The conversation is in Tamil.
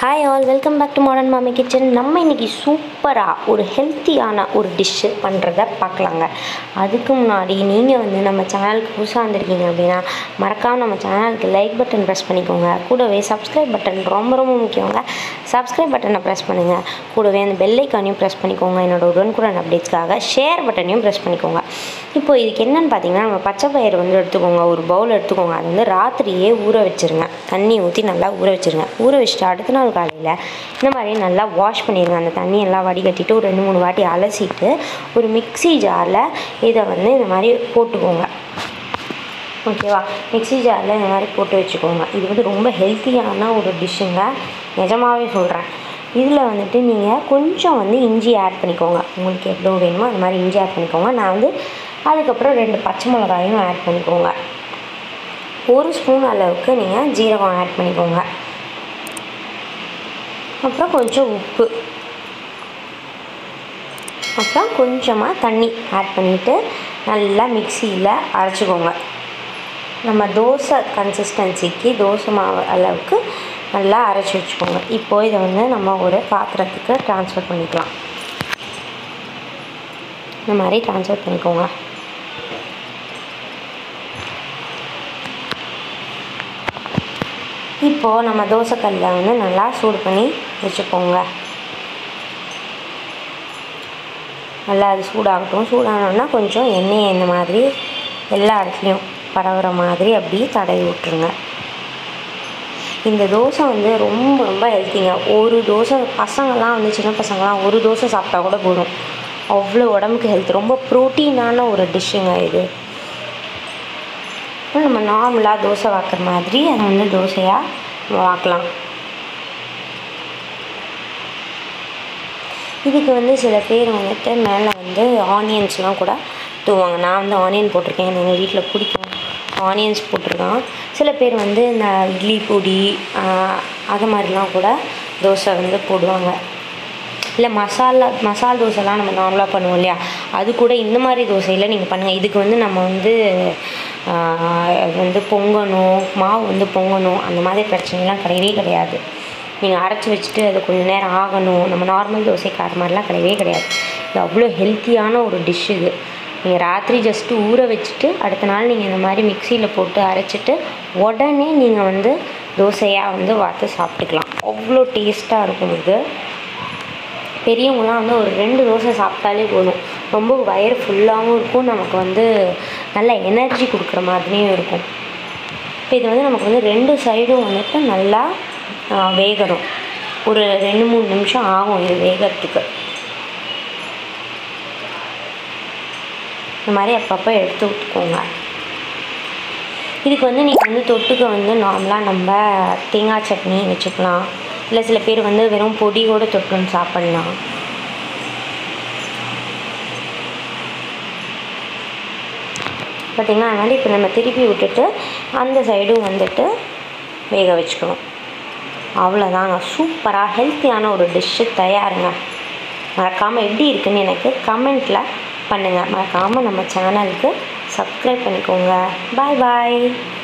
hi all welcome back to modern Mami kitchen நம்ம இன்றைக்கி சூப்பராக ஒரு ஹெல்த்தியான ஒரு டிஷ்ஷு பண்ணுறத பார்க்கலாங்க அதுக்கு முன்னாடி நீங்கள் வந்து நம்ம சேனலுக்கு புதுசாக வந்திருக்கீங்க அப்படின்னா மறக்காமல் நம்ம சேனலுக்கு லைக் பட்டன் ப்ரெஸ் பண்ணிக்கோங்க கூடவே சப்ஸ்கிரைப் பட்டன் ரொம்ப ரொம்ப முக்கியங்க சப்ஸ்கிரைப் பட்டனை ப்ரெஸ் பண்ணுங்கள் கூடவே அந்த பெல் ஐக்கானையும் ப்ரெஸ் பண்ணிக்கோங்க என்னோட உடனுக்குடன் அப்டேட்ஸ்க்காக ஷேர் பட்டனையும் ப்ரெஸ் பண்ணிக்கோங்க இப்போ இதுக்கு என்னென்னு பார்த்தீங்கன்னா நம்ம பச்சை பயிறு வந்து எடுத்துக்கோங்க ஒரு பவுல் எடுத்துக்கோங்க அது வந்து ராத்திரியே ஊற வச்சுருங்க தண்ணி ஊற்றி நல்லா ஊற வச்சுருங்க ஊற வச்சுட்டு அடுத்த நாள் காலையில் இந்த மாதிரி நல்லா வாஷ் பண்ணிடுங்க அந்த தண்ணியெல்லாம் வடிகட்டிட்டு ஒரு ரெண்டு மூணு வாட்டி அலசிட்டு ஒரு மிக்ஸி ஜாரில் இதை வந்து இந்த மாதிரி போட்டுக்கோங்க ஓகேவா மிக்ஸி ஜாரில் இந்த மாதிரி போட்டு வச்சுக்கோங்க இது வந்து ரொம்ப ஹெல்த்தியான ஒரு டிஷ்ஷுங்க நிஜமாவே சொல்கிறேன் இதில் வந்துட்டு நீங்கள் கொஞ்சம் வந்து இஞ்சி ஆட் பண்ணிக்கோங்க உங்களுக்கு எவ்வளோ வேணுமோ அந்த மாதிரி இஞ்சி ஆட் பண்ணிக்கோங்க நான் வந்து அதுக்கப்புறம் ரெண்டு பச்சை மிளகாயும் ஆட் பண்ணிக்கோங்க ஒரு ஸ்பூன் அளவுக்கு நீங்கள் ஜீரகம் ஆட் பண்ணிக்கோங்க அப்புறம் கொஞ்சம் உப்பு அப்புறம் கொஞ்சமாக தண்ணி ஆட் பண்ணிவிட்டு நல்லா மிக்சியில் அரைச்சிக்கோங்க நம்ம தோசை கன்சிஸ்டன்சிக்கு தோசை மாவு அளவுக்கு நல்லா அரைச்சி வச்சுக்கோங்க இப்போது இதை வந்து நம்ம ஒரு பாத்திரத்துக்கு ட்ரான்ஸ்ஃபர் பண்ணிக்கலாம் இந்த மாதிரி ட்ரான்ஸ்ஃபர் பண்ணிக்கோங்க இப்போது நம்ம தோசைக்கல்லை வந்து நல்லா சூடு பண்ணி வச்சுக்கோங்க நல்லா அது சூடாகட்டும் சூடானோன்னா கொஞ்சம் எண்ணெயை இந்த மாதிரி எல்லா இடத்துலையும் பரவுற மாதிரி அப்படியே தடவி விட்ருங்க இந்த தோசை வந்து ரொம்ப ரொம்ப ஹெல்த்திங்க ஒரு தோசை பசங்கள்லாம் வந்து சின்ன பசங்கள்லாம் ஒரு தோசை சாப்பிட்டா கூட போதும் அவ்வளோ உடம்புக்கு ஹெல்த் ரொம்ப ப்ரோட்டீனான ஒரு டிஷ்ஷுங்க இது நம்ம நார்மலாக தோசை வாக்குற மாதிரி அதை வந்து தோசையாக நம்ம வாக்கலாம் இதுக்கு வந்து சில பேர் வந்துட்டு மேலே வந்து ஆனியன்ஸ்லாம் கூட தூவாங்க நான் வந்து ஆனியன் போட்டிருக்கேன் எனக்கு எங்கள் வீட்டில் பிடிக்கும் ஆனியன்ஸ் போட்டிருக்கான் சில பேர் வந்து இந்த இட்லி பொடி அது மாதிரிலாம் கூட தோசை வந்து போடுவாங்க இல்லை மசாலா மசால் தோசைலாம் நம்ம நார்மலாக பண்ணுவோம் இல்லையா அது கூட இந்த மாதிரி தோசையில் நீங்கள் பண்ணுங்கள் இதுக்கு வந்து நம்ம வந்து வந்து பொங்கணும் மாவு வந்து பொங்கணும் அந்த மாதிரி பிரச்சனைலாம் கிடையவே கிடையாது நீங்கள் அரைச்சி வச்சுட்டு அது கொஞ்சம் நேரம் ஆகணும் நம்ம நார்மல் தோசைக்கு அது மாதிரிலாம் கிடையவே கிடையாது இது அவ்வளோ ஹெல்த்தியான ஒரு டிஷ் இது நீங்கள் ராத்திரி ஜஸ்ட்டு ஊற வச்சுட்டு அடுத்த நாள் நீங்கள் இந்த மாதிரி மிக்சியில் போட்டு அரைச்சிட்டு உடனே நீங்கள் வந்து தோசையாக வந்து வார்த்து சாப்பிட்டுக்கலாம் அவ்வளோ டேஸ்ட்டாக இருக்கும் இது பெரியவங்களாம் வந்து ஒரு ரெண்டு தோசை சாப்பிட்டாலே போதும் ரொம்ப வயிறு ஃபுல்லாகவும் இருக்கும் நமக்கு வந்து நல்ல எனர்ஜி கொடுக்குற மாதிரியும் இருக்கும் இப்போ இது வந்து நமக்கு வந்து ரெண்டு சைடும் வந்துட்டு நல்லா வேகணும் ஒரு ரெண்டு மூணு நிமிஷம் ஆகும் இது வேகிறதுக்கு இந்த மாதிரி அப்பப்போ எடுத்து விட்டுக்கோங்க இதுக்கு வந்து நீங்கள் வந்து தொட்டுக்க வந்து நார்மலாக நம்ம தேங்காய் சட்னி வச்சுக்கலாம் இல்லை சில பேர் வந்து வெறும் பொடியோடு தொட்டுன்னு சாப்பிட்லாம் பார்த்திங்கன்னா அதனால் இப்போ நம்ம திருப்பி விட்டுட்டு அந்த சைடும் வந்துட்டு வேக வச்சுக்கணும் அவ்வளோதாங்க சூப்பராக ஹெல்த்தியான ஒரு டிஷ்ஷு தயாருங்க மறக்காமல் எப்படி இருக்குன்னு எனக்கு கமெண்ட்டில் பண்ணுங்கள் மறக்காமல் நம்ம சேனலுக்கு சப்ஸ்கிரைப் பண்ணிக்கோங்க பாய் பாய்